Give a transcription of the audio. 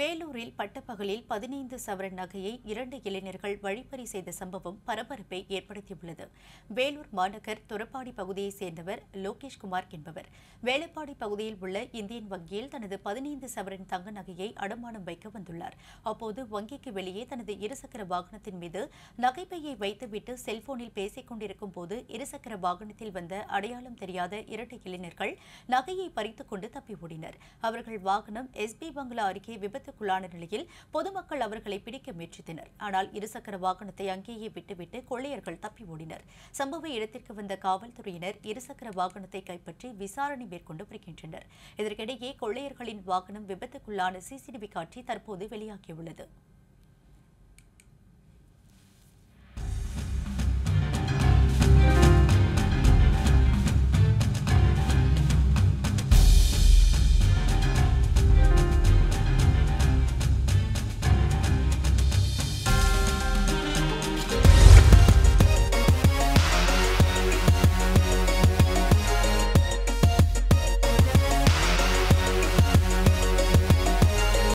வேலூரில் பட்டப்பகலில் பதினைந்து சவரன் நகையை இரண்டு இளைஞர்கள் வழிப்பறி செய்த சம்பவம் பரபரப்பை ஏற்படுத்தியுள்ளது வேலூர் மாநகர் துரப்பாடி பகுதியைச் சேர்ந்தவர் லோகேஷ்குமார் என்பவர் வேலப்பாடி பகுதியில் உள்ள இந்தியன் வங்கியில் தனது பதினைந்து சவரன் தங்க நகையை அடமானம் வைக்க வந்துள்ளார் அப்போது வங்கிக்கு வெளியே தனது இருசக்கர வாகனத்தின் மீது நகைப்பையை வைத்துவிட்டு செல்போனில் பேசிக் கொண்டிருக்கும் போது இருசக்கர வாகனத்தில் வந்த அடையாளம் தெரியாத இரண்டு இளைஞர்கள் நகையை பறித்துக் கொண்டு தப்பி ஓடினர் அவர்கள் வாகனம் எஸ்பி பங்களா அருகே விபத்துக்குள்ளான நிலையில் பொதுமக்கள் அவர்களை பிடிக்க முயற்சித்தனர் ஆனால் இருசக்கர வாகனத்தை அங்கேயே விட்டுவிட்டு கொள்ளையர்கள் தப்பி ஓடினர் சம்பவ இடத்திற்கு வந்த காவல்துறையினர் இருசக்கர வாகனத்தை கைப்பற்றி விசாரணை மேற்கொண்டு வருகின்றனர் இதற்கிடையே கொள்ளையர்களின் வாகனம் விபத்துக்குள்ளான சிசிடிவி காட்சி தற்போது வெளியாகியுள்ளது